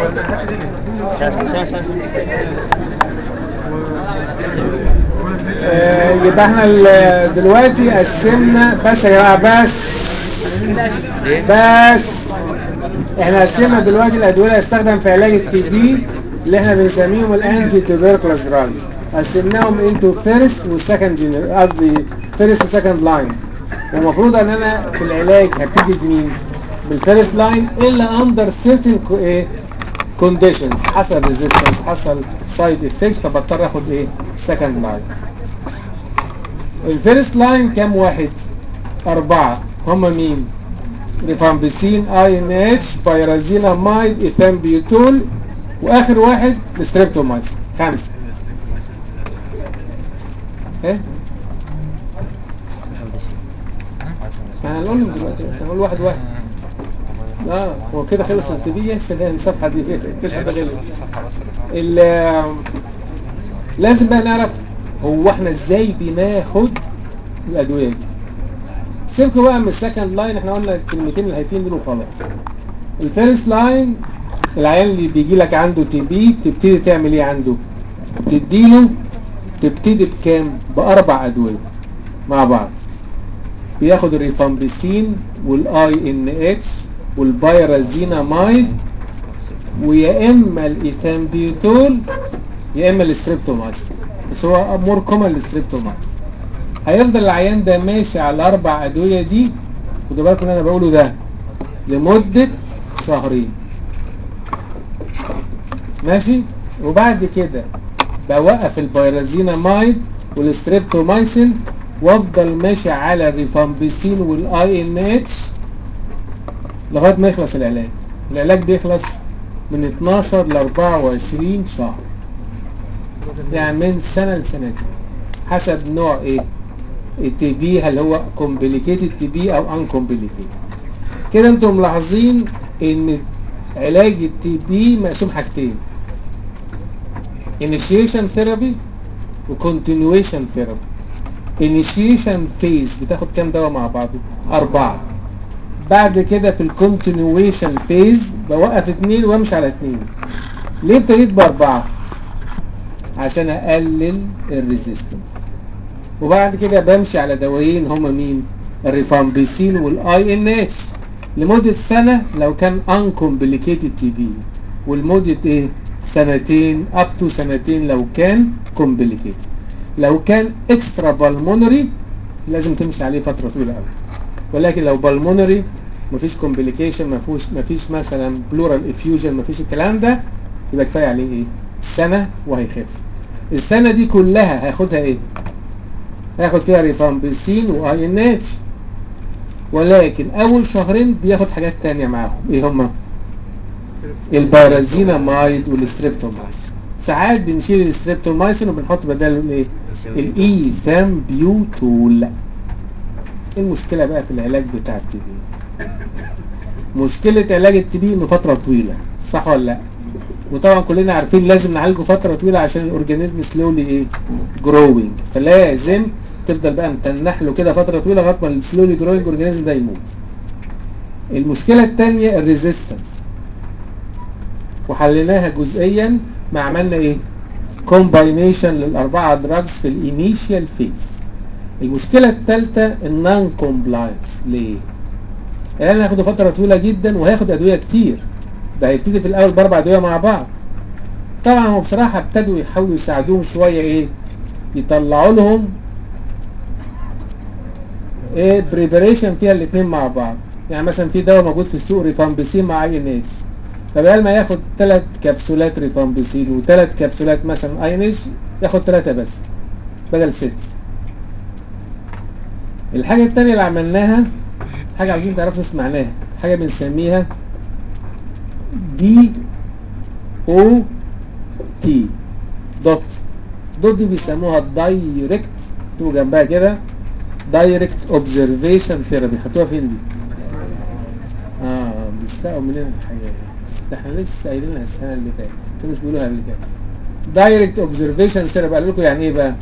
آه، يبقى احنا ال- دلوقتي قسمنا بس يا جماعه بس بس احنا قسمنا دلوقتي الادويه اللي هتستخدم في علاج التي بي اللي احنا بنسميهم الانتي تيبركلوس دراجز قسمناهم انتو فيرست وسكند جينر قصدي فيرست وسكند لاين والمفروض ان انا في العلاج هبتدي بمين؟ بالفيرست لاين الا اندر سيرتن ايه كونديشنز حصل ريزيستنس حصل سايد افكت فبضطر اخد ايه؟ سكند لاين الفيرست لاين كام واحد؟ أربعة هما مين؟ ريفامبيسين اي ان اتش بايرازينامايد ايثامبيوتول واخر واحد الستريبتومايسين خمسة ايه؟ ما انا هنقول لهم دلوقتي بس هنقول واحد واحد اه هو كده خلص التبي يا سلام الصفحة دي مفيش حاجة غير ال- لازم بقى نعرف هو احنا ازاي بناخد الادويه دي سيبكوا بقى من السكند لاين احنا قلنا الكلمتين الهايفين دول وخلاص الفيرست لاين العيان اللي بيجي لك عنده تي بي تبتدي تعمل ايه عنده تديله تبتدي بكام باربع ادويه مع بعض بياخد الريفامبيسين والاي ان اتش والبايرازينامايد ويا اما الايثامبيوتول يا اما الستريبتومايسين بس هو مور كومن الستريبتومايسين هيفضل العيان ده ماشي على الاربع ادويه دي خدوا بالكم اللي انا بقوله ده لمده شهرين ماشي وبعد كده بوقف البيرازينامايد والستريبتومايسين وافضل ماشي على الريفامبيسين والاي ان اتش لغايه ما يخلص العلاج العلاج بيخلص من 12 ل 24 شهر يعني من سنه لسنتين حسب نوع ايه التي بي هل هو كومبليكيتد تي بي او ان كومبليكيتد كده انتم ملاحظين ان علاج التي بي مقسوم حاجتين initiation therapy وكونتينيويشن ثيرابي initiation phase بتاخد كام دواء مع بعضه أربعة بعد كده في الكونتينيويشن فيز بوقف اتنين وامشي على اتنين ليه ابتديت بأربعة عشان اقلل الريزيستنس وبعد كده بمشي على دوايين هما مين الريفامبيسين والاي ان اتش لمدة سنة لو كان uncomplicated تي بي ولمدة ايه سنتين اب تو سنتين لو كان complicated لو كان اكسترا بالمونري لازم تمشي عليه فترة طويلة قوي ولكن لو بالمونري مفيش كومبليكيشن مفيش مفيش مثلا بلورال افيوجن مفيش الكلام ده يبقى كفايه عليه ايه سنه وهيخف السنه دي كلها هياخدها ايه هياخد فيها ريفامبيسين واي ان اتش ولكن اول شهرين بياخد حاجات تانية معاهم ايه هما البارازينامايد والستريبتومايسين ساعات بنشيل الستريبتومايسين وبنحط بداله الايه الايثامبيوتول ايه المشكله بقى في العلاج بتاع التي بي مشكله علاج التي بي انه فتره طويله صح ولا لا وطبعا كلنا عارفين لازم نعالجه فتره طويله عشان الاورجانيزم سلولي ايه جروينج فلازم تفضل بقى متنح له كده فتره طويله لغايه ما السلولي جروينج اورجانيزم ده يموت المشكله الثانيه الريزيستنس وحليناها جزئيا ما عملنا ايه كومباينيشن للاربعه دراجز في الانيشيال فيز المشكله الثالثه النون كومبلاينس ليه الان هياخدوا فتره طويله جدا وهياخد ادويه كتير ده هيبتدي في الاول باربع ادويه مع بعض طبعا هو بصراحه ابتدوا يحاولوا يساعدوهم شويه ايه يطلعوا لهم ايه بريبريشن فيها الاثنين مع بعض يعني مثلا في دواء موجود في السوق ريفامبيسين مع اي ان اتش فبدل ما ياخد ثلاث كبسولات ريفامبيسين وثلاث كبسولات مثلا اي ان اتش ياخد ثلاثه بس بدل ست الحاجه الثانيه اللي عملناها حاجه عايزين تعرفوا اسم معناها حاجه بنسميها دي او تي دوت دوت دي بيسموها دايركت اكتبوا جنبها كده دايركت اوبزرفيشن ثيرابي خدتوها فين دي؟ اه بيسرقوا مننا الحاجات ده احنا لسه قايلينها السنه اللي فاتت كانوا مش بيقولوها قبل كده دايركت اوبزرفيشن ثيرابي قال لكم يعني ايه بقى؟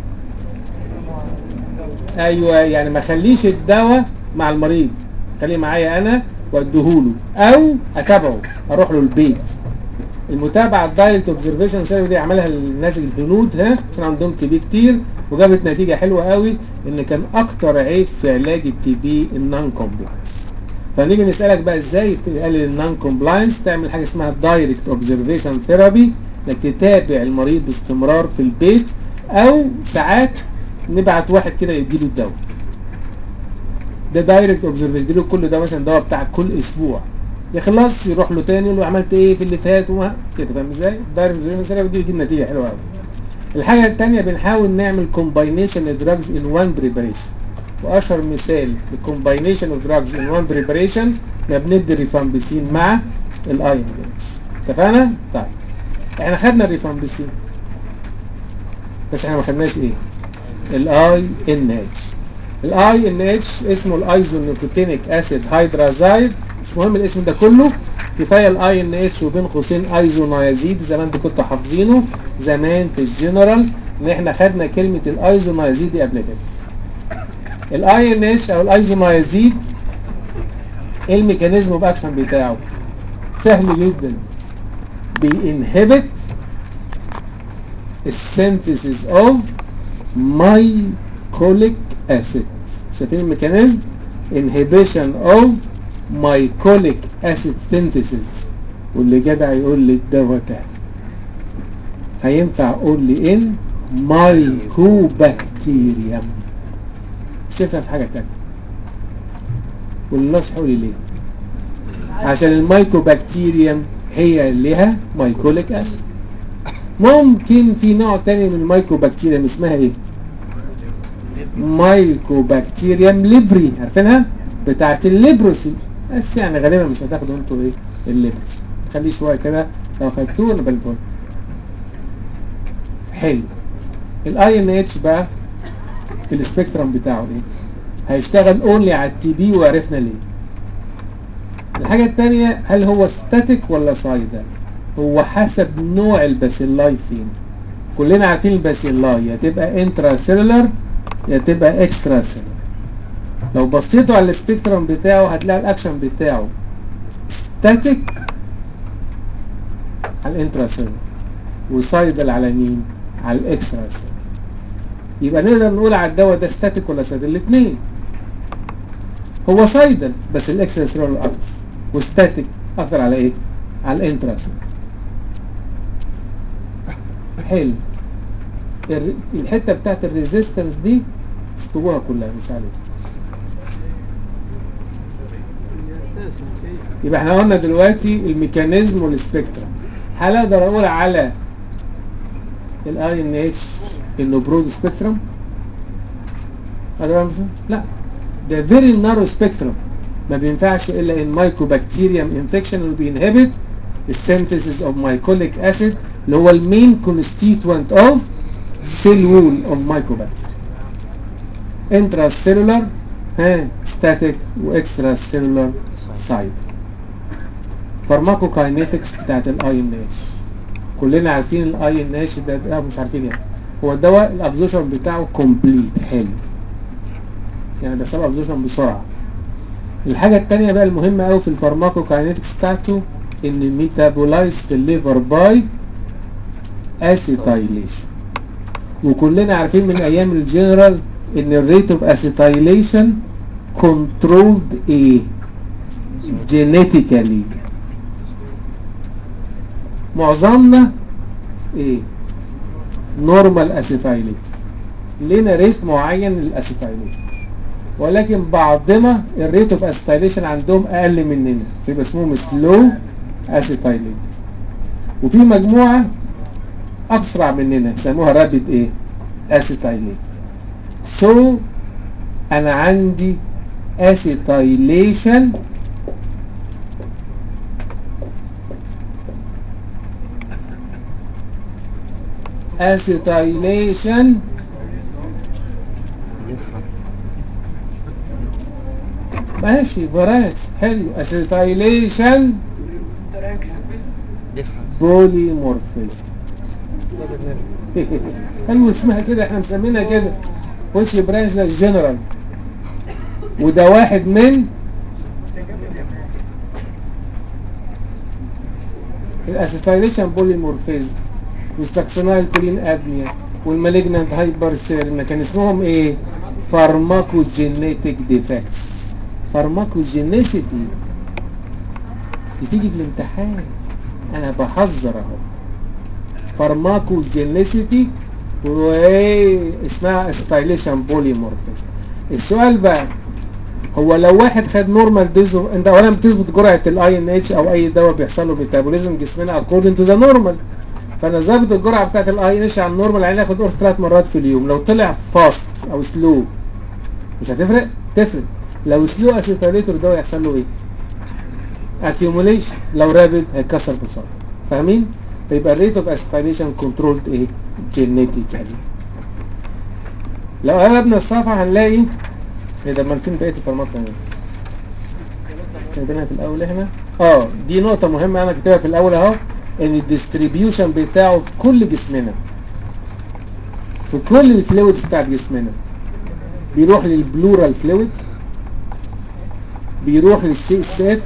ايوه يعني ما خليش الدواء مع المريض خليه معايا انا واديهوله او اتابعه اروح له البيت المتابعه الدايركت اوبزرفيشن سيرفي دي عملها الناس الهنود ها عشان عندهم تي بي كتير وجابت نتيجه حلوه قوي ان كان اكتر عيب في علاج التي بي النون كومبلاينس فنيجي نسالك بقى ازاي تقلل النون كومبلاينس تعمل حاجه اسمها دايركت اوبزرفيشن ثيرابي انك تتابع المريض باستمرار في البيت او ساعات نبعت واحد كده يديله الدواء ده دايركت اوبزرفيشن يديله كل ده مثلا دواء بتاع كل اسبوع يخلص يروح له تاني يقول له عملت ايه في اللي فات وما كده فاهم ازاي؟ الدايركت اوبزرفيشن ثيرابي دي بتجيب نتيجه حلوه قوي الحاجه الثانيه بنحاول نعمل كومباينيشن دراجز ان وان بريباريشن واشهر مثال للكومباينيشن اوف دراجز ان وان بريباريشن ما بندي الريفامبيسين مع الاي ان اتش اتفقنا؟ طيب احنا خدنا الريفامبيسين بس احنا ما خدناش ايه؟ الاي ان اتش الاي ان اتش اسمه الايزونيكوتينيك اسيد هيدرازايد مش مهم الاسم ده كله كفايه الاي ان اتش وبين قوسين ايزونيازيد زي ما انتوا كنتوا حافظينه زمان في الجنرال ان احنا خدنا كلمه الايزونيازيد دي قبل كده الاي ان اتش او الايزونيازيد ايه الميكانيزم اوف اكشن بتاعه سهل جدا بينهبت السينثيسيس اوف مايكوليك اسيد شايفين الميكانيزم inhibition of mycolic acid synthesis واللي جدع يقول لي الدواء ده هينفع اقول لي ان مايكوبكتيريم مش هينفع في حاجه تانية والناس حولي ليه عشان المايكوبكتيريم هي اللي لها مايكوليك اسيد ممكن في نوع تاني من المايكوبكتيريم اسمها ايه مايكوبكتيريم ليبري عارفينها بتاعت الليبروسي بس يعني غالبا مش هتاخدوا انتوا ايه الليبروسي خليه شويه كده لو خدتوه انا بلدول حلو الاي ان اتش بقى السبيكترم بتاعه ايه هيشتغل اونلي على التي بي وعرفنا ليه الحاجه الثانيه هل هو ستاتيك ولا سايدر هو حسب نوع الباسيلاي فين كلنا عارفين الباسيلاي يا تبقى انترا سيلولر يا تبقى اكسترا سيلولر لو بصيتوا على السبيكترم بتاعه هتلاقي الاكشن بتاعه ستاتيك على الانترا سيلولر وسايدل على مين على الاكسترا سيلولر يبقى نقدر نقول على الدواء ده ستاتيك ولا سايدل الاثنين هو سايدل بس الاكسترا سيلولر اكتر وستاتيك اكتر على ايه على الانترا سيلولر حلو الحته بتاعت الريزيستنس دي اشطبوها كلها مش عليها يبقى احنا قلنا دلوقتي الميكانيزم والسبيكترم هل اقدر اقول على الاي ان اتش انه برود سبيكترم اقدر اعمل لا ده فيري نارو سبيكترم ما بينفعش الا ان مايكوبكتيريم انفكشن اللي بينهبت السينثيسيس اوف مايكوليك اسيد اللي هو المين كونستيتوينت اوف سيل وول اوف مايكوبكتيريا انترا سيلولر ها ستاتيك واكسترا سيلولر سايد فارماكوكاينيتكس بتاعت الاي ان اتش كلنا عارفين الاي ان اتش ده, ده مش عارفين يعني هو الدواء الابزوشن بتاعه كومبليت حلو يعني بيحصل ابزوشن بسرعه الحاجه الثانيه بقى المهمه قوي في الفارماكوكاينيتكس بتاعته ان ميتابولايز في الليفر باي اسيتايليشن وكلنا عارفين من ايام الجنرال ان الريت اوف اسيتايليشن كنترولد ايه جينيتيكالي معظمنا ايه نورمال اسيتايليشن لنا ريت معين للاسيتايليشن ولكن بعضنا الريت اوف اسيتايليشن عندهم اقل مننا فيبقى اسمهم سلو اسيتايليشن وفي مجموعه اسرع مننا يسموها رابيد ايه اسيتايليشن سو so, انا عندي اسيتايليشن acetylation ماشي فرايتي حلو acetylation بوليمورفيزم حلو اسمها كده احنا مسمينها كده وش برانش ده الجنرال وده واحد من الاسيتايليشن بوليمورفيزم والساكسينايل كولين ابنيا والمالجنانت هايبرثيرميا كان اسمهم ايه فارماكوجينيتك ديفكتس فارماكوجينيسيتي بتيجي في الامتحان انا بحذر اهو فارماكوجينيسيتي وايه اسمها استايليشن بوليمورفيزم السؤال بقى هو لو واحد خد نورمال دوز انت اولا بتظبط جرعه الاي ان اتش او اي دواء بيحصل له ميتابوليزم جسمنا اكوردنج تو ذا نورمال فانا ظابط الجرعه بتاعت الاي ان اتش على النورمال يعني اخد قرص ثلاث مرات في اليوم لو طلع فاست او سلو مش هتفرق تفرق لو سلو اسيتاليتور ده يحصل له ايه accumulation لو رابد هيتكسر بسرعه فاهمين فيبقى الريت اوف اسيتاليشن كنترولد ايه جينيتيكالي لو قلبنا الصفحه هنلاقي ايه ده امال فين بقيه الفارماكونيز كاتبينها في الاول احنا اه دي نقطه مهمه انا كاتبها في الاول اهو ان الديستريبيوشن بتاعه في كل جسمنا في كل الفلويدز بتاعت جسمنا بيروح للبلورال فلويد بيروح للسي اس اف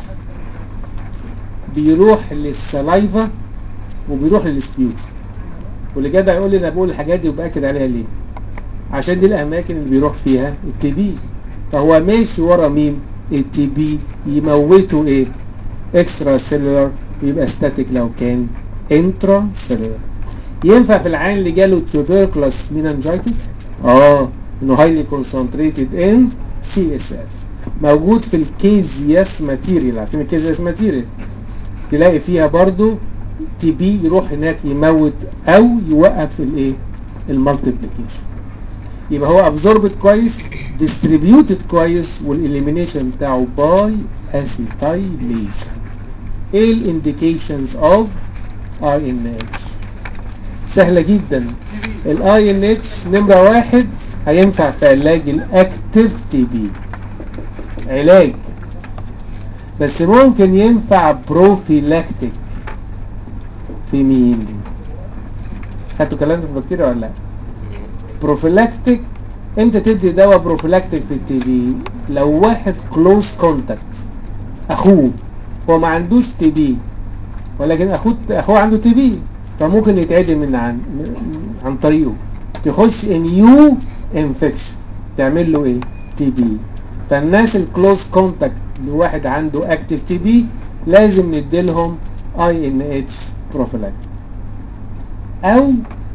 بيروح للسلايفا وبيروح للسبيوت واللي جدع يقول لي انا بقول الحاجات دي وباكد عليها ليه عشان دي الاماكن اللي بيروح فيها التي بي فهو ماشي ورا مين التي بي يموته ايه اكسترا سيلولار ويبقى ستاتيك لو كان انترا سيلولار ينفع في العين اللي جاله توبركلوس مينانجايتس اه انه هايلي كونسنتريتد ان سي اس اف موجود في الكيزياس ماتيريال عارفين الكيزياس ماتيريال تلاقي فيها برضو تي بي يروح هناك يموت او يوقف الايه المالتيبليكيشن يبقى هو ابزوربت كويس ديستريبيوتد كويس والاليمينيشن بتاعه باي اسيتايليشن ايه الانديكيشنز اوف اي ان اتش سهله جدا الاي ان اتش نمره واحد هينفع في علاج الاكتيف تي بي علاج بس ممكن ينفع بروفيلاكتيك في مين خدتوا كلام في البكتيريا ولا لا بروفيلاكتيك امتى تدي دواء بروفيلاكتيك في التي بي لو واحد كلوز كونتاكت اخوه هو ما عندوش تي بي ولكن اخوه اخوه عنده تي بي فممكن يتعدي من عن عن طريقه تخش نيو انفكشن تعمل له ايه تي بي فالناس الكلوز كونتاكت لواحد عنده اكتيف تي بي لازم نديلهم اي ان اتش بروفيلاكتيك او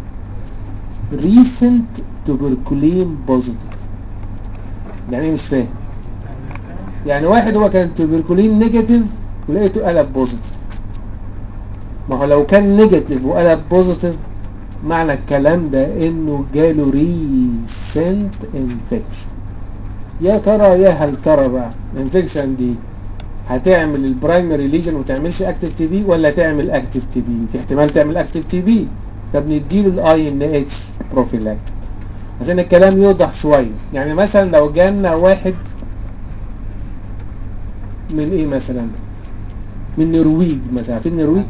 ريسنت توبركولين بوزيتيف يعني ايه مش فاهم يعني واحد هو كان توبركولين نيجاتيف ولقيته قلب بوزيتيف ما هو لو كان نيجاتيف وقلب بوزيتيف معنى الكلام ده انه جاله ريسنت انفكشن يا ترى يا هل ترى بقى الانفكشن دي هتعمل البرايمري ليجن وما تعملش اكتيف تي بي ولا تعمل اكتيف تي بي في احتمال تعمل اكتيف تي بي فبنديله الاي ان اتش بروفيلاكتيك عشان الكلام يوضح شويه يعني مثلا لو جالنا واحد من ايه مثلا من النرويج مثلا عارفين النرويج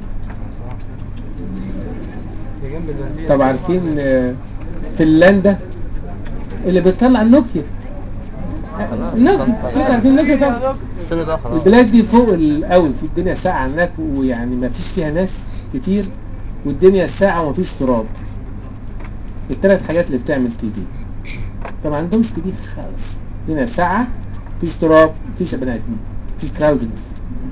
طب عارفين آه، فنلندا اللي بتطلع النوكيا النوكيا كلكم عارفين النوكيا طبعا السنة ده خلاص البلاد دي فوق ال- قوي في الدنيا ساقعه هناك ويعني ما فيش فيها ناس كتير والدنيا ساقعه وما فيش تراب الثلاث حاجات اللي بتعمل تي بي فما عندهمش تي بي خالص الدنيا ساقعه مفيش تراب مفيش بني ادمين مفيش كراودنس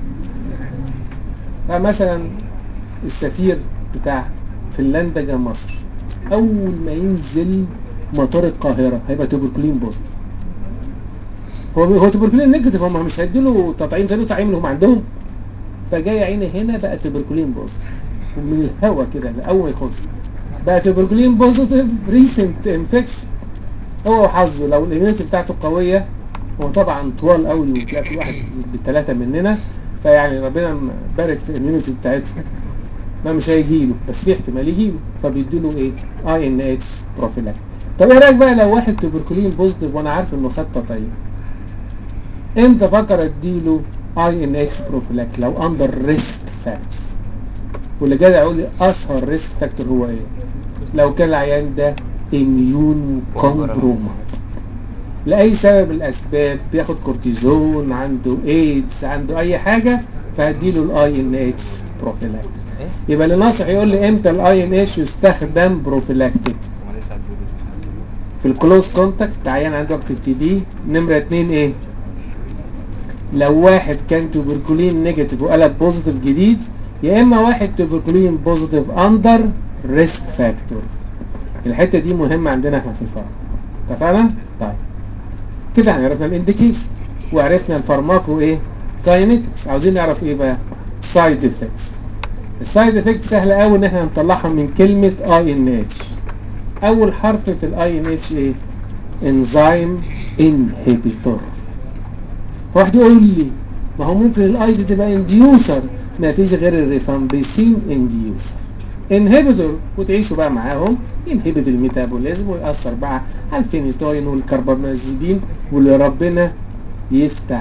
فمثلا السفير بتاع فنلندا جه مصر اول ما ينزل مطار القاهره هيبقى توبركلين بوزيتيف هو هو توبركلين نيجاتيف هم مش هيديله تطعيم مش هيديله تطعيم اللي هم عندهم فجاي عيني هنا بقى توبركلين بوزيتيف ومن الهوا كده اول ما يخش بقى توبركلين بوزيتيف ريسنت انفكشن هو وحظه لو الاميونيتي بتاعته قويه هو طبعا طوال قوي وتلاقي كل واحد بالثلاثه مننا فيعني ربنا بارك في الاميونيتي بتاعتهم ما مش هيجيله بس في احتمال يجيله فبيديله ايه اي ان اتش بروفيلاكت طب ايه رايك بقى لو واحد توبركلين بوزيتيف وانا عارف انه خد تطعيم امتى افكر اديله اي ان اتش بروفيلاكت لو اندر ريسك فاكتور واللي جاي يقول لي اشهر ريسك فاكتور هو ايه لو كان العيان ده اميون كومبرومايز لاي سبب من الاسباب بياخد كورتيزون عنده ايدز عنده اي حاجه فهديله الاي ان اتش بروفيلاكتيك يبقى اللي ناصح يقول لي امتى الاي ان اتش يستخدم بروفيلاكتيك امال ايه ساعات بيقولوا في الكلوز كونتاكت عيان عنده اكتف تي بي نمره اتنين ايه لو واحد كان توبركولين نيجاتيف وقلب بوزيتيف جديد يا اما واحد توبركولين بوزيتيف اندر ريسك فاكتور الحته دي مهمه عندنا احنا في الفرق اتفقنا طيب كده احنا عرفنا الانديكيشن وعرفنا الفارماكو ايه كاينيتكس عاوزين نعرف ايه بقى سايد افكتس السايد افكت سهله قوي ان احنا نطلعها من كلمه اي ان اتش اول حرف في الاي ان اتش ايه انزيم انهبيتور فواحد يقول لي ما هو ممكن الاي دي تبقى انديوسر ما فيش غير الريفامبيسين انديوسر انهبيتور وتعيشوا بقى معاهم ينهبت الميتابوليزم ويأثر بقى على الفينيتوين والكربامازيبين واللي ربنا يفتح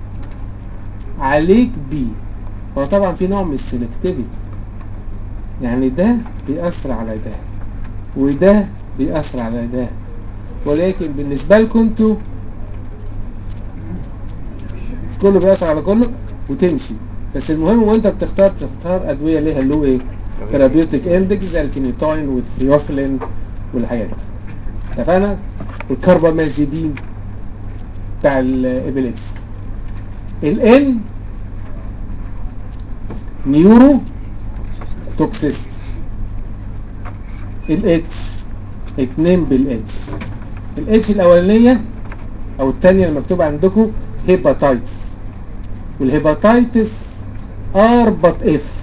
عليك بيه هو طبعا في نوع من السلكتيفيتي يعني ده بيأثر على ده وده بيأثر على ده ولكن بالنسبة لكم انتوا كله بيأثر على كله وتمشي بس المهم وانت بتختار تختار ادوية ليها اللي هو ايه ثيرابيوتيك اندكس زي الفينيتوين والثيوفلين والحاجات دي اتفقنا والكربامازيبين بتاع الابيليبسي الان نيورو توكسيستي الاتش اتنين بالاتش الاتش الاولانيه او الثانيه المكتوبه عندكم هيباتايتس والهيباتايتس اربط اف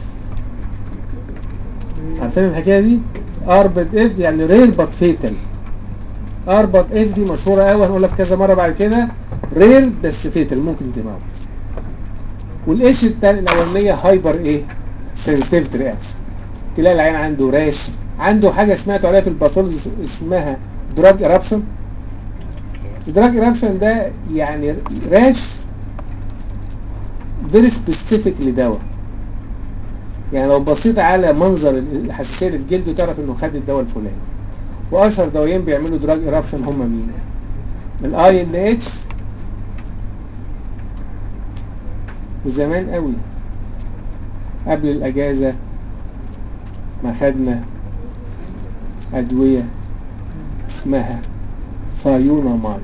عارفين الحكايه دي اربط اف يعني رير بط فيتال اربط اف دي مشهوره قوي هنقولها في كذا مره بعد كده رير بس فيتال ممكن تموت والاتش الثانيه الاولانيه هايبر ايه سنسيتيف رياكشن تلاقي العيان عنده راش عنده حاجه سمعتوا عليها في الباثولوجي اسمها دراج ارابشن الدراج ارابشن ده يعني راش فيري سبيسيفيك لدواء يعني لو بصيت على منظر الحساسيه اللي في جلده تعرف انه خد الدواء الفلاني واشهر دوايين بيعملوا دراج ارابشن هم مين الاي ان اتش وزمان قوي قبل الاجازه ما خدنا ادويه اسمها ثايونامايد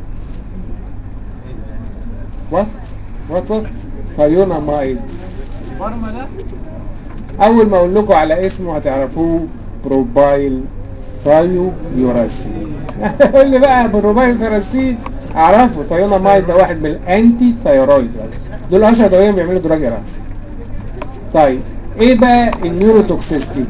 وات وات وات ثايونامايد برمى ده اول ما اقول لكم على اسمه هتعرفوه بروبايل ثايو يوراسين قول لي بقى بروبايل ثيوراسين اعرفه ثايونامايد ده واحد من الانتي ثايرويد دول اشهر دوايين بيعملوا دراج ارابشن طيب ايه بقى النيوروتوكسيستي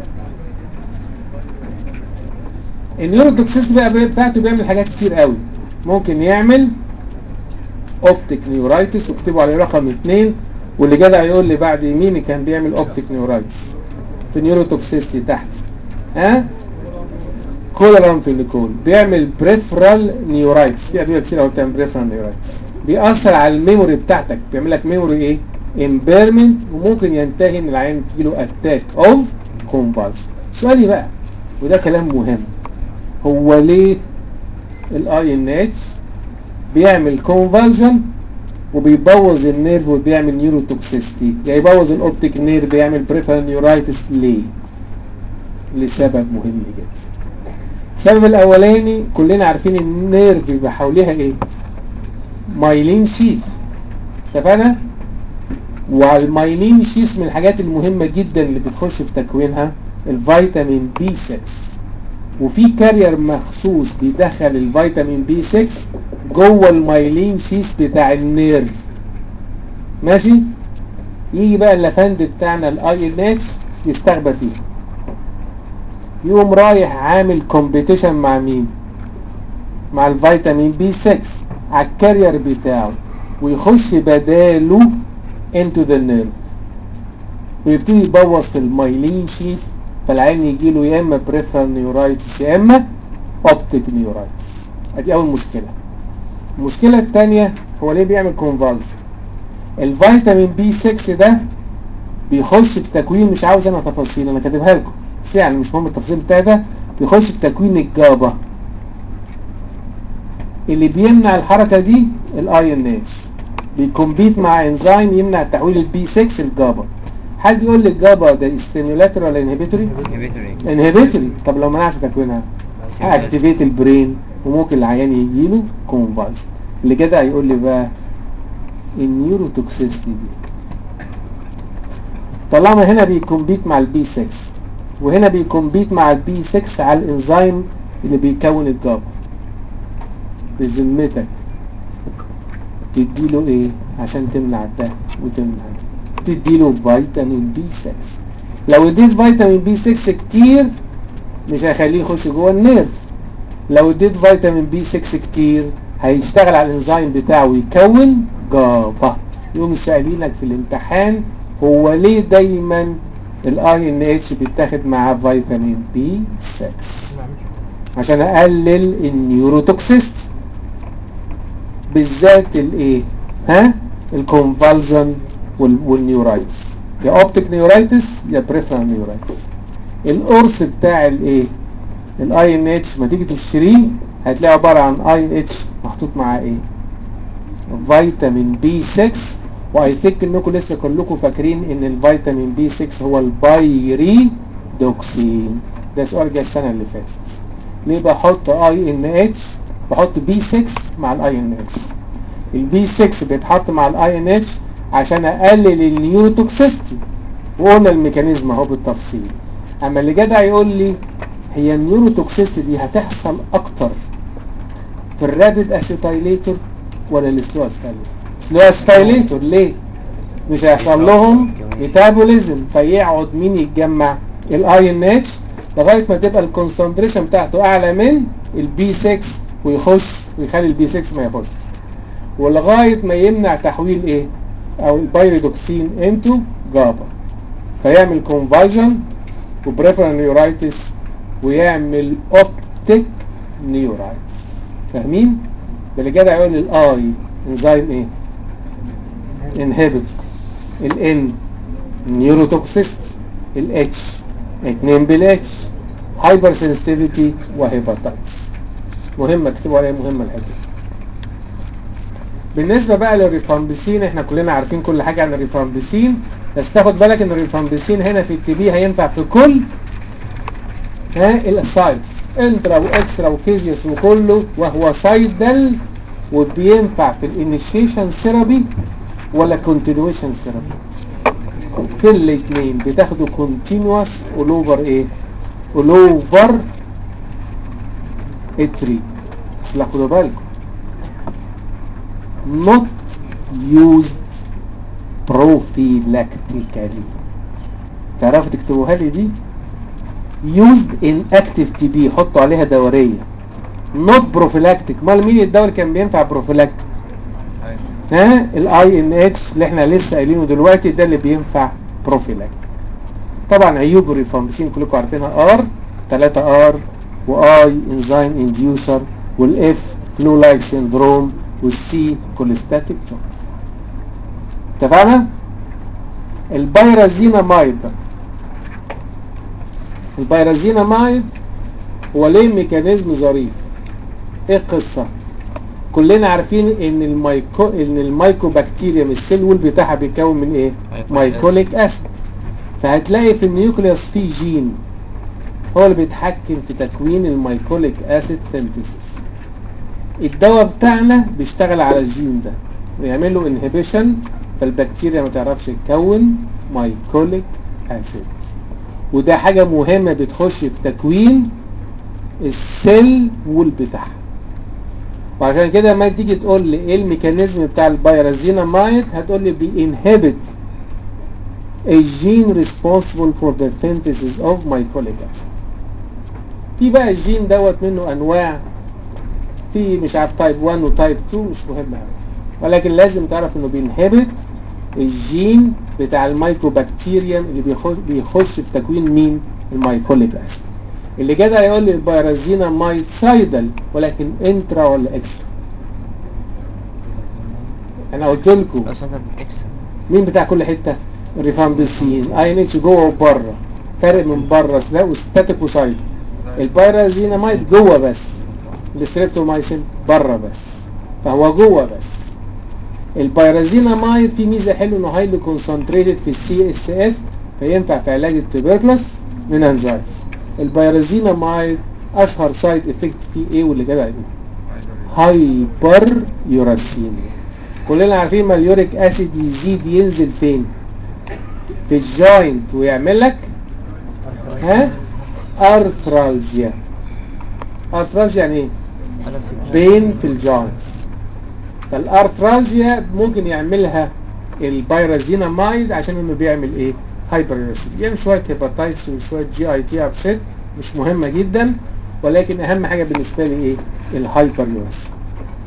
النيوروتوكسيستي بقى بتاعته بيعمل حاجات كتير قوي ممكن يعمل اوبتيك نيورايتس واكتبوا عليه رقم اتنين واللي جدع يقول لي بعد مين كان بيعمل اوبتيك نيورايتس في نيوروتوكسيستي تحت ها كولرانفينيكول بيعمل بريفرال نيورايتس في ادويه كتير قوي بتعمل بريفرال نيورايتس بيأثر على الميموري بتاعتك بيعمل لك ميموري ايه امبيرمنت وممكن ينتهي ان العين تجيله اتاك اوف كومبالس سؤالي بقى وده كلام مهم هو ليه الاي ان اتش بيعمل كونفالجن وبيبوظ النيرف وبيعمل نيوروتوكسيستي يعني يبوظ الاوبتيك نيرف بيعمل بريفرال نيورايتس ليه لسبب مهم جدا السبب الاولاني كلنا عارفين النيرف يبقى حواليها ايه مايلين شيث اتفقنا والمايلين شيث من الحاجات المهمه جدا اللي بتخش في تكوينها الفيتامين بي 6 وفي كارير مخصوص بيدخل الفيتامين بي 6 جوه المايلين شيث بتاع النيرف ماشي يجي بقى اللفند بتاعنا الاي ان اتش يستخبى فيه يقوم رايح عامل كومبيتيشن مع مين مع الفيتامين بي 6 على الكارير بتاعه ويخش بداله into the nerve ويبتدي يبوظ في المايلين شيث فالعين يجي له يا اما بريفرال نيورايتس يا اما اوبتيك نيورايتس ادي اول مشكله المشكله الثانيه هو ليه بيعمل كونفالجن الفيتامين بي 6 ده بيخش في تكوين مش عاوز انا تفاصيل انا كاتبها لكم بس يعني مش مهم التفاصيل بتاع ده بيخش في تكوين الجابا اللي بيمنع الحركه دي الاي ان اتش بيكمبيت مع انزيم يمنع تحويل البي 6 الجابا حد يقول لي الجابا ده ستيمولاتور ولا انهبيتوري inhibitory انهبيتوري طب لو منعت تكوينها هاكتيفيت البرين وممكن العيان يجي له كونفالجن اللي كده هيقول لي بقى النيوروتوكسيستي دي طالما هنا بيكمبيت مع البي 6 وهنا بيكمبيت مع البي 6 على الانزيم اللي بيكون الجابا بذمتك تديله ايه عشان تمنع ده وتمنع ده تديله فيتامين بي 6 لو اديت فيتامين بي 6 كتير مش هيخليه يخش جوه النيرف لو اديت فيتامين بي 6 كتير هيشتغل على الانزيم بتاعه ويكون جابا يقوم سائلينك في الامتحان هو ليه دايما الاي ان اتش بيتاخد معاه فيتامين بي 6 عشان اقلل النيوروتوكسيستي بالذات الايه ها الكونفالجن والنيورايتس يا اوبتيك نيورايتس يا بريفرال نيورايتس القرص بتاع الايه الاي ان اتش ما تيجي تشتريه هتلاقي عباره عن اي ان اتش محطوط معاه ايه فيتامين بي 6 واي ثينك انكم لسه كلكم فاكرين ان الفيتامين بي 6 هو البايريدوكسين ده سؤال جه السنه اللي فاتت ليه بحط اي ان اتش بحط بي 6 مع الاي ان اتش البي 6 بيتحط مع الاي ان اتش عشان اقلل النيوروتوكسيستي وقلنا الميكانيزم اهو بالتفصيل اما اللي جدع يقول لي هي النيوروتوكسيستي دي هتحصل اكتر في الرابid اسيتايليتور ولا السلو اسيتايليتور سلو اسيتايليتور ليه مش هيحصل لهم ميتابوليزم فيقعد مين يتجمع الاي ان اتش لغايه ما تبقى الكونسنتريشن بتاعته اعلى من البي 6 ويخش ويخلي البي 6 ما يخشش ولغايه ما يمنع تحويل ايه او البايريدوكسين انتو جابا فيعمل كونفالجن وبريفرال نيورايتس ويعمل اوبتيك نيورايتس فاهمين اللي جدع يقول لي الاي انزيم ايه انهبت الان نيوروتوكسيست الاتش اتنين بالاتش هايبر سنسيتيفيتي وهيباتايتس مهمه اكتبوا عليها مهمه الحته دي بالنسبه بقى للريفامبيسين احنا كلنا عارفين كل حاجه عن الريفامبيسين بس تاخد بالك ان الريفامبيسين هنا في التي بي هينفع في كل ها السايتس انترا واكسترا وكيزيوس وكله وهو سايدل وبينفع في الانيشيشن ثيرابي ولا كونتينيويشن ثيرابي في الاثنين بتاخدوا كونتينوس اول اوفر ايه اول اوفر التريت بس لا خدوا بالكم not used prophylactically تعرفوا تكتبوها لي دي used in active TB حطوا عليها دورية not prophylactic امال مين الدواء اللي كان بينفع بروفيلاكتيك ها الاي ان اتش اللي احنا لسه قايلينه دلوقتي ده اللي بينفع بروفيلاكتيك طبعا عيوب الريفامبسين كلكم عارفينها ار 3 ار واي انزيم انديوسر والاف فلو لايك سيندروم والسي كوليستاتيك شوك اتفقنا البيرازينامايد بقى البيرازينامايد هو ليه ميكانيزم ظريف ايه القصه كلنا عارفين ان المايكو ان المايكو بكتيريا السيل وول بتاعها بيتكون من ايه مايكونيك اسيد فهتلاقي في النيوكليوس في جين هو اللي بيتحكم في تكوين المايكوليك اسيد سينثيسيس الدواء بتاعنا بيشتغل على الجين ده ويعمل له انهبيشن فالبكتيريا ما تعرفش تكون مايكوليك اسيد وده حاجة مهمة بتخش في تكوين السيل وول بتاعها وعشان كده ما تيجي تقول لي ايه الميكانيزم بتاع البيرازينامايد هتقول لي بينهبت a gene responsible for the synthesis of mycolic acid في بقى الجين دوت منه انواع في مش عارف تايب 1 وتايب 2 مش مهم قوي ولكن لازم تعرف انه بينهبت الجين بتاع المايكوبكتيريم اللي بيخش بيخش في تكوين مين المايكوليك اسيد اللي جدع يقول لي البيرازينا مايتسايدل ولكن انترا ولا اكسترا انا قلت لكم بس انت بالاكس مين بتاع كل حته الريفامبيسين اي ان اتش جوه وبره فرق من بره ده وستاتيك وسايد البيرازيناميد جوه بس الستريبتومايسين بره بس فهو جوه بس البيرازينامايد في ميزه حلوه انه هايلي كونسنتريتد في السي اس اف فينفع في علاج التوبركلوس مننجايتس البيرازينامايد اشهر سايد افكت فيه ايه واللي جدع يقول هايبر يوراسيميا كلنا عارفين ما اليوريك اسيد يزيد ينزل فين في الجوينت ويعمل لك ها ارثرالجيا ارثرالجيا يعني ايه بين في الجوينتس فالارثرالجيا ممكن يعملها البيرازينامايد عشان انه بيعمل ايه هايبر يوراسيميا يعني شويه هيباتايتس وشويه جي اي تي ابسيت مش مهمه جدا ولكن اهم حاجه بالنسبه لي ايه الهايبر يوراسيميا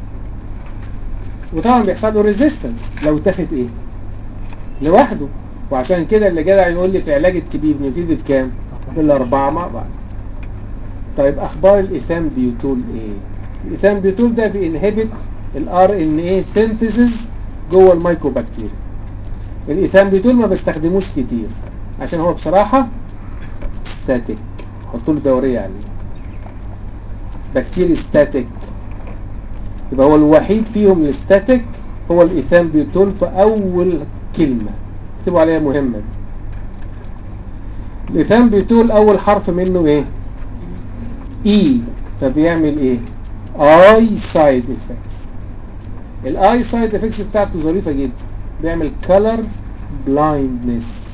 وطبعا بيحصل له ريزيستنس لو اتاخد ايه لوحده وعشان كده اللي جدع يقول لي في علاج التبي بنبتدي بكام بالاربعه مع بعض طيب اخبار الايثام بيوتول ايه الايثام بيوتول ده بينهبت الار ان اي سينثيسيس جوه الميكروبكتيريا الايثام بيوتول ما بستخدموش كتير عشان هو بصراحه ستاتيك حطوا له دوريه عليه بكتيريا ستاتيك يبقى هو الوحيد فيهم الستاتيك هو الايثام بيوتول في اول كلمه اكتبوا عليها مهمه دي الايثام بيوتول اول حرف منه ايه اي فبيعمل ايه اي سايد افكتس الاي سايد افكتس بتاعته ظريفه جدا بيعمل كلر بلايندنس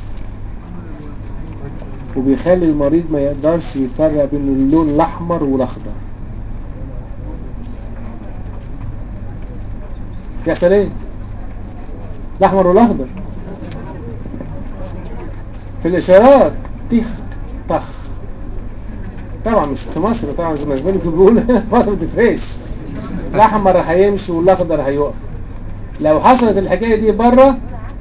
وبيخلي المريض ما يقدرش يفرق بين اللون الاحمر والاخضر يحصل ايه الاحمر والاخضر في الاشارات تخ طخ طبعا مش في مصر طبعا زي ما زميلي كان بيقول في مصر ما تفرقش الاحمر هيمشي والاخضر هيقف لو حصلت الحكايه دي بره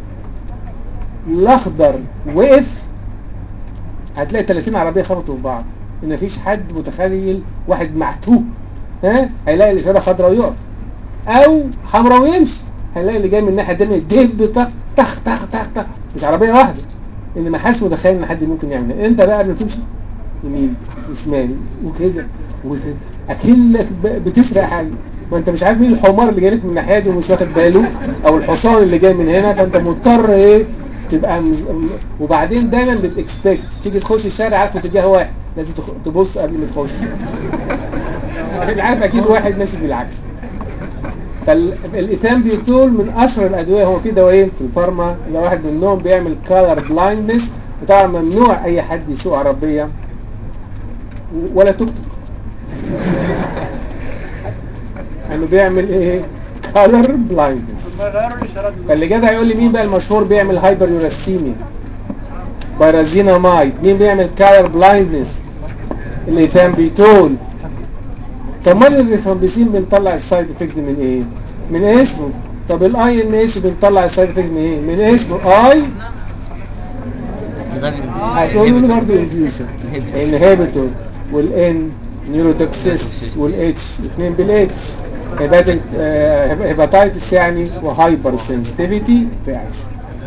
الاخضر وقف هتلاقي 30 عربيه خبطوا في بعض ان مفيش حد متخيل واحد معتوه ها هيلاقي الاشاره خضراء ويقف او حمراء ويمشي هيلاقي اللي جاي من الناحيه الثانيه دب طخ طخ طخ طخ طخ مش عربيه واحده ان ما حدش متخيل ان حد ممكن يعمل ده. انت بقى قبل ما تمشي يمين وشمال وكده وكده اكنك ب- بتسرق حاجه ما انت مش عارف مين الحمار اللي جايلك من الناحيه دي ومش واخد باله او الحصان اللي جاي من هنا فانت مضطر ايه تبقى مز... م- وبعدين دايما بتكسبكت تيجي تخش الشارع عارف اتجاه واحد لازم تخ... تبص قبل ما تخش عشان عارف اكيد واحد ماشي بالعكس فالايثام بيوتول من اشهر الادويه هو في دوايين في الفارما اللي واحد منهم بيعمل كالر بلايندنس وطبعا ممنوع اي حد يسوق عربيه ولا توك توك انه بيعمل ايه كالر بلايندنس غيروا الاشارات فاللي جدع يقول لي مين بقى المشهور بيعمل هايبر يوراسيميا بايرازينامايد مين بيعمل كالر بلايندنس الايثام بيتول طب ما الريفامبيسين بنطلع السايد افكت من ايه من اسمه طب الاي ان اتش بنطلع السايد افكت من ايه من اسمه اي هتقول لي برضه انديوسر انهبيتور والان نيوروتوكسيست والاتش اثنين بالاتش هيباتيك هيباتايتس يعني وهايبر سنسيتيفيتي رياكشن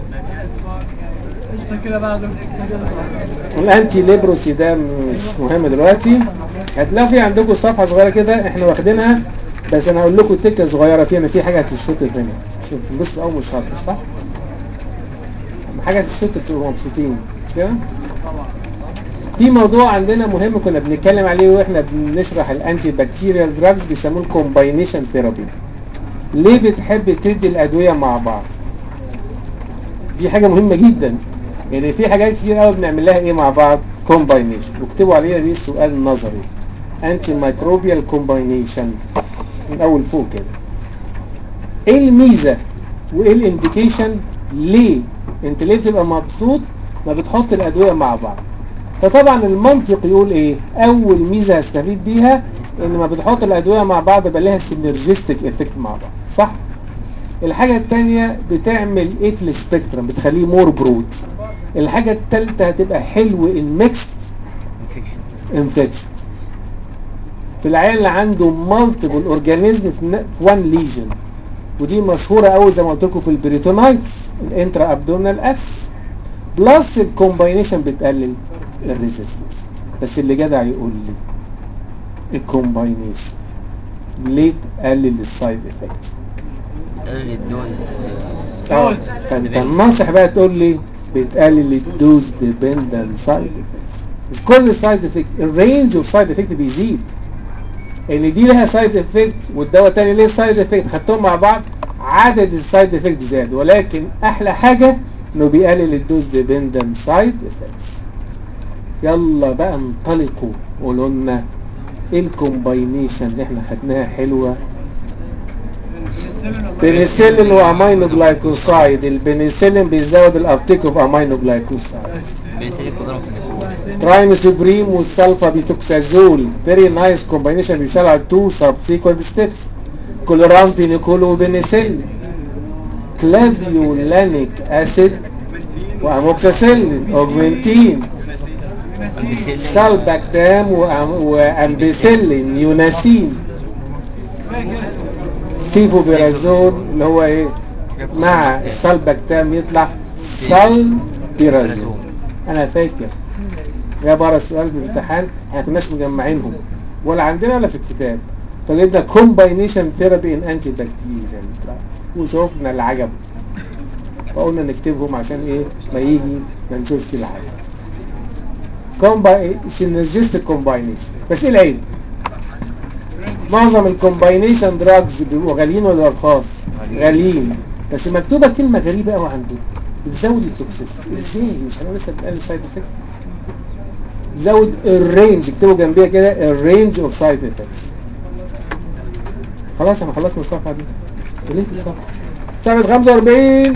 قشطه كده بقى دول الانتي ليبروسي ده مش مهم دلوقتي هتلاقوا في عندكم صفحه صغيره كده احنا واخدينها بس انا هقول لكم تكه صغيره فيها ان في حاجه هتشوت الدنيا مش بص اول مش هتبص صح؟ لما حاجه تشوت بتبقوا مبسوطين مش كده؟ في موضوع عندنا مهم كنا بنتكلم عليه واحنا بنشرح الانتي بكتيريال دراجز بيسموه الكومباينيشن ثيرابي ليه بتحب تدي الادويه مع بعض دي حاجه مهمه جدا يعني في حاجات كتير قوي بنعمل لها ايه مع بعض كومباينيشن واكتبوا عليها دي سؤال نظري انتي مايكروبيال كومباينيشن من اول فوق كده ايه الميزه وايه الانديكيشن ليه انت ليه تبقى مبسوط ما بتحط الادويه مع بعض فطبعا المنطق يقول ايه اول ميزه هستفيد بيها ان ما بتحط الادويه مع بعض يبقى لها سينرجستيك افكت مع بعض صح الحاجه الثانيه بتعمل ايه في السبيكترم بتخليه مور برود الحاجه الثالثه هتبقى حلو ان ميكست انفكشن في العيان اللي عنده مالتيبل اورجانيزم في وان ليجن ودي مشهوره قوي زي ما قلت لكم في البريتونايتس الانترا ابدومينال ابس بلس الكومباينيشن بتقلل الريزيستنس بس اللي جدع يقول لي الكومباينيشن ليه تقلل السايد افكت بتقلل الدوز اه فانت الناصح بقى تقول لي بتقلل الدوز ديبندنت سايد افكتس مش كل سايد افكت الرينج اوف سايد افكت بيزيد ان دي لها سايد افكت والدواء التاني ليه سايد افكت خدتهم مع بعض عدد السايد افكت زاد ولكن احلى حاجه انه بيقلل الدوز ديبندنت سايد افكتس يلا بقى انطلقوا قولوا لنا ايه الكومباينيشن اللي احنا خدناها حلوه بنسلين وامينو جلايكوسايد البنسلين بيزود الابتيك اوف امينو جلايكوسايد بيسيب كلهم في ترايموسيبريم والسلفا بيتوكسازول فيري نايس كومباينيشن بيشتغل على تو سبسيكوينت ستيبس كلورانفينيكول وبنسلين كلافيولانيك اسيد واموكساسيلين اوجمنتين سالباكتام وأم- وامبيسيلين يوناسين سيفوبيرازول اللي هو ايه مع السالباكتام يطلع سالبيرازول انا فاكر جاء بره السؤال في الامتحان احنا كناش مجمعينهم ولا عندنا ولا في الكتاب فجبنا كومباينيشن ثيرابي ان انتي بكتيريال وشوفنا اللي عجبه فقلنا نكتبهم عشان ايه ما يجي ما نشوفش اللي عجبه كومباي سينرجيستيك كومباينيشن بس ايه العيب؟ معظم الكومباينيشن دراجز بيبقوا غاليين ولا رخاص؟ غاليين بس مكتوبه كلمه غريبه قوي عندهم بتزود التوكسيستي ازاي؟ مش هنقول لسه بتقلل سايد افكت زود الرينج اكتبوا جنبيها كده الرينج اوف سايد افكتس خلاص احنا خلصنا الصفحه دي وليه الصفحه صفحه 45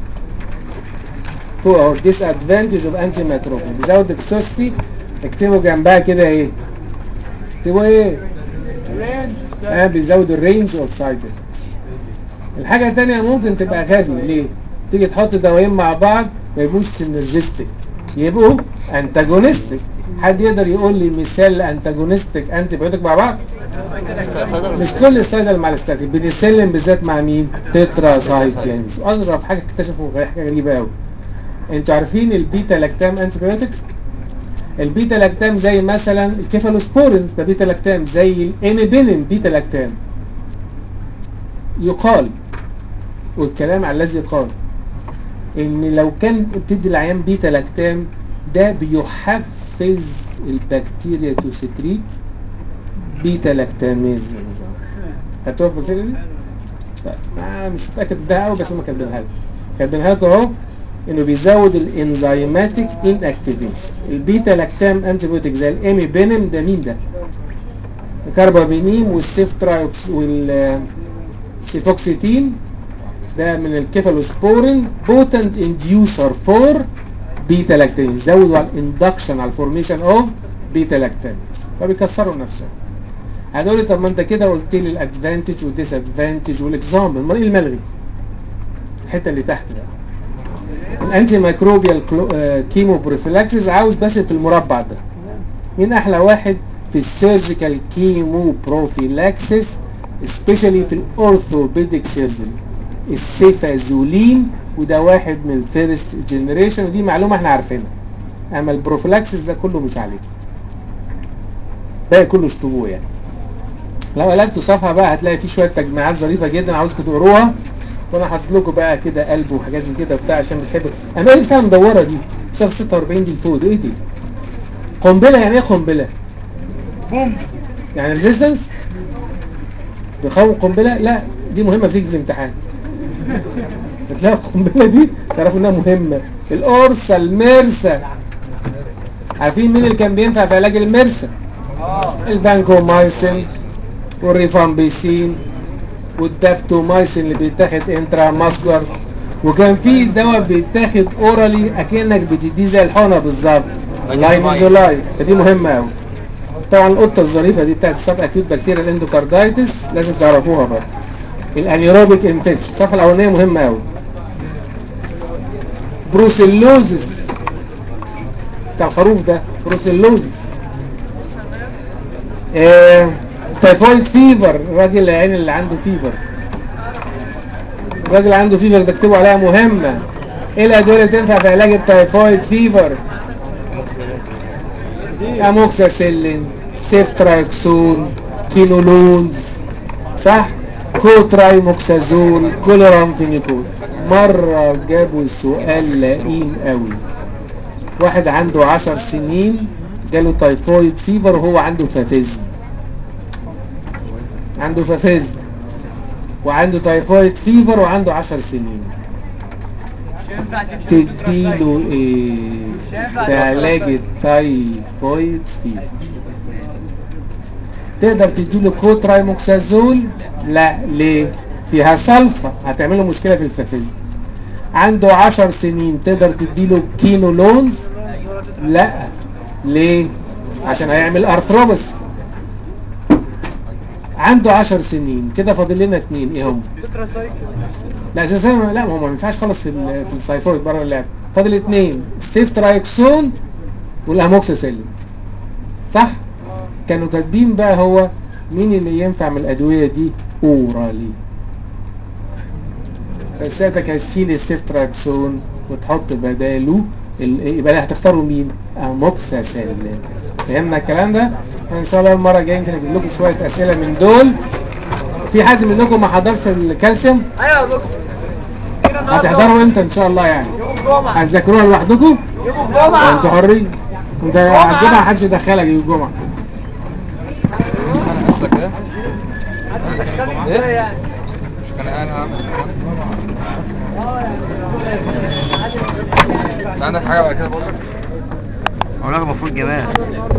فوق اهو ديس ادفانتج اوف انتي مايكروبيال بيزود اكسوستي اكتبوا جنبها كده ايه اكتبوا ايه اه بيزود الرينج اوف سايد افكتس الحاجه الثانيه ممكن تبقى غبي ليه تيجي تحط دوايين مع بعض ما يبقوش سينرجيستيك يبقوا انتاجونستيك حد يقدر يقول لي مثال انتاجونستيك انتي بايوتيك مع بعض مش كل الصيدله مع الاستاتين بنسلم بالذات مع مين تترا سايكلينز اظرف حاجه اكتشفوا حاجه غريبه قوي انتوا عارفين البيتا لاكتام انتي بايوتكس البيتا لاكتام زي مثلا الكيفالوسبورينز ده بيتا لاكتام زي الانيبينين بيتا لاكتام يقال والكلام على الذي يقال ان لو كان بتدي العيان بيتا لاكتام ده بيحفز البكتيريا تو سكريت بيتا لاكتاميز هتقف البكتيريا دي؟ طيب ما مش متاكد ده قوي بس هم كاتبينها لكم كاتبينها لكم اهو انه بيزود الانزيماتيك ان اكتيفيشن البيتا لاكتام انتي بيوتيك زي الاميبينم ده مين ده؟ الكربامينيم والسيفترايوكس والسيفوكسيتين ده من الكيفالوسبورين بوتنت انديوسر فور بيتا لاكتاميز زودوا على الاندكشن على الفورميشن اوف بيتا لاكتاميز فبيكسروا نفسهم هتقول لي طب ما انت كده قلت لي الادفانتج والديس ادفانتج والاكزامبل امال ايه الملغي؟ الحته اللي تحت بقى الانتي ميكروبيال كيمو بروفيلاكسيس عاوز بس في المربع ده مين احلى واحد في السيرجيكال كيمو بروفيلاكسيس سبيشالي في الاورثوبيديك سيرجري السيفازولين وده واحد من الفيرست جنريشن ودي معلومه احنا عارفينها اما البروفيلاكسيس ده كله مش عليك باقي كله اشطبوه يعني لو قلبتوا صفحه بقى هتلاقي فيه شويه تجميعات ظريفه جدا عاوزكم تقروها وانا حاطط لكم بقى كده قلب وحاجات دي كده بتاع عشان بتحبوا انا ايه بتاع المدوره دي صف 46 دي لفوق دي ايه دي قنبله يعني ايه قنبله بوم يعني ريزيستنس بيخون قنبله لا دي مهمه بتيجي في الامتحان بتلاقي القنبله دي تعرفوا انها مهمه القرصه المرسى عارفين مين اللي كان بينفع في علاج المرسى الفانكومايسين والريفامبيسين والدابتومايسين اللي بيتاخد انترا ماسكولار وكان في دواء بيتاخد اورالي اكنك بتديه زي الحقنه بالظبط لاينوزولايد فدي مهمه قوي طبعا القطه الظريفه دي بتاعت السب اكيوت بكتيريا الاندوكاردايتس لازم تعرفوها برضه الانيروبيك انفكشن الصفحه الاولانيه مهمه قوي بروسيلوزس بتاع الخروف ده بروسيلوزس آه، تايفويد فيفر الراجل العين اللي عنده فيفر الراجل اللي عنده فيفر ده اكتبوا عليها مهمة ايه الادوية اللي تنفع في علاج التايفويد فيفر اموكساسيلين سيفترايكسون كينولونز صح كوترايموكسازول كولورامفينيكول مرة جابوا سؤال لئيم قوي واحد عنده عشر سنين جاله تايفويد فيفر وهو عنده فافيزم عنده فافيزم وعنده تايفويد فيفر وعنده عشر سنين تديله ايه في علاج التايفويد فيفر تقدر تديله كوترايموكسازول لا ليه فيها سلفة هتعمله مشكلة في الفافيزم عنده عشر سنين تقدر تديله كينولونز لا ليه عشان هيعمل ارثروبس عنده عشر سنين كده فاضل لنا اتنين ايه هم لا اساسا لا ما هو ما ينفعش خالص في ال- في السايفويد بره اللعب فاضل اتنين ستيفترايكسون والاموكسيسيلين صح كانوا كاتبين بقى هو مين اللي ينفع من الادويه دي اورالي بس ساعتها هتشيل السيفتراكسون وتحط بداله ال- يبقى هتختاروا مين؟ اموكساسيلين فهمنا الكلام ده؟ ان شاء الله المره الجايه يمكن اجيب لكم شويه اسئله من دول في حد منكم ما حضرش الكالسيوم؟ ايوه يا دكتور هتحضروا امتى ان شاء الله يعني؟ يوم الجمعة هتذاكروها لوحدكم؟ يوم الجمعة انتوا حرين انت على الجمعه محدش يدخلك يوم الجمعه لسه كده هتتكلم ازاي يعني مش كان قاعد عامل انت عندك حاجه بعد كده بقول لك هو المفروض جمال